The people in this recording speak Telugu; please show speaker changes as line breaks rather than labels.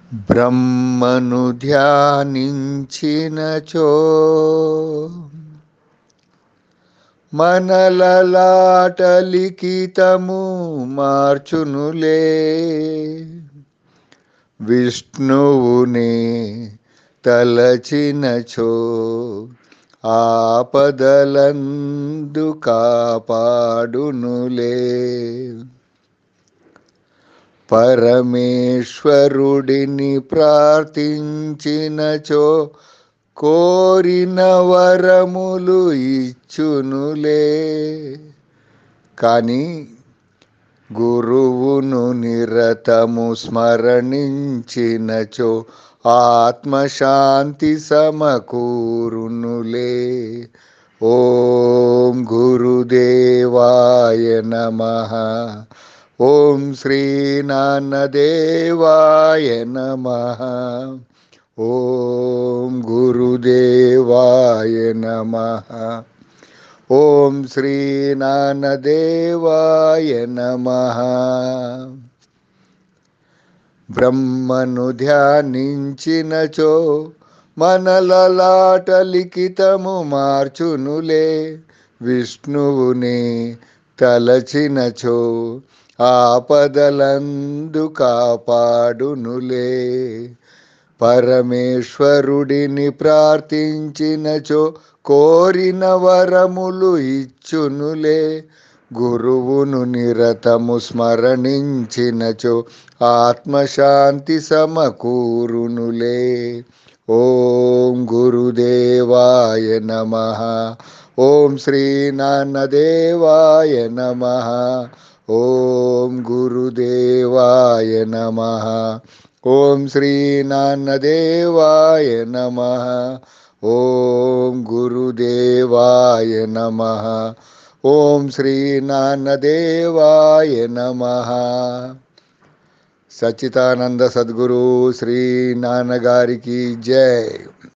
బ్రహ్మను ధ్యానించినచో మనలలాట లిఖితము మార్చునులే విష్ణువునే తలచినచో ఆపదలందు కాపాడునులే పరమేశ్వరుడిని ప్రార్థించినచో కోరిన వరములు ఇచ్చునులే కానీ గురువును నిరతము స్మరణించినచో ఆత్మశాంతి సమకూరునులే ఓం గురుదేవాయ నమ ఓం శ్రీనాన్నదేవాయ నమ ఓం గురుదేవాయ నమ ఓం శ్రీనాన్నదేవాయ నమ బ్రహ్మను ధ్యానించినచో మనలలాట లిఖితము మార్చునులే విష్ణువుని తలచినచో ఆపదలందు కాపాడునులే పరమేశ్వరుడిని ప్రార్థించినచో కోరిన వరములు ఇచ్చునులే గురువును నిరతము స్మరణించినచో ఆత్మశాంతి సమకూరునులే ఓం గురుదేవాయ నమ ఓం శ్రీనాన్నదేవాయ నమ ఓం గురుదేవాయ నమ ఓం శ్రీనాన్నదేవాయ నమ ఓం గురుదేవాయ నమ ఓం శ్రీనాన్నదేవాయ నమ సచ్చిదానంద సద్గురు శ్రీ నాన్నగారికి జై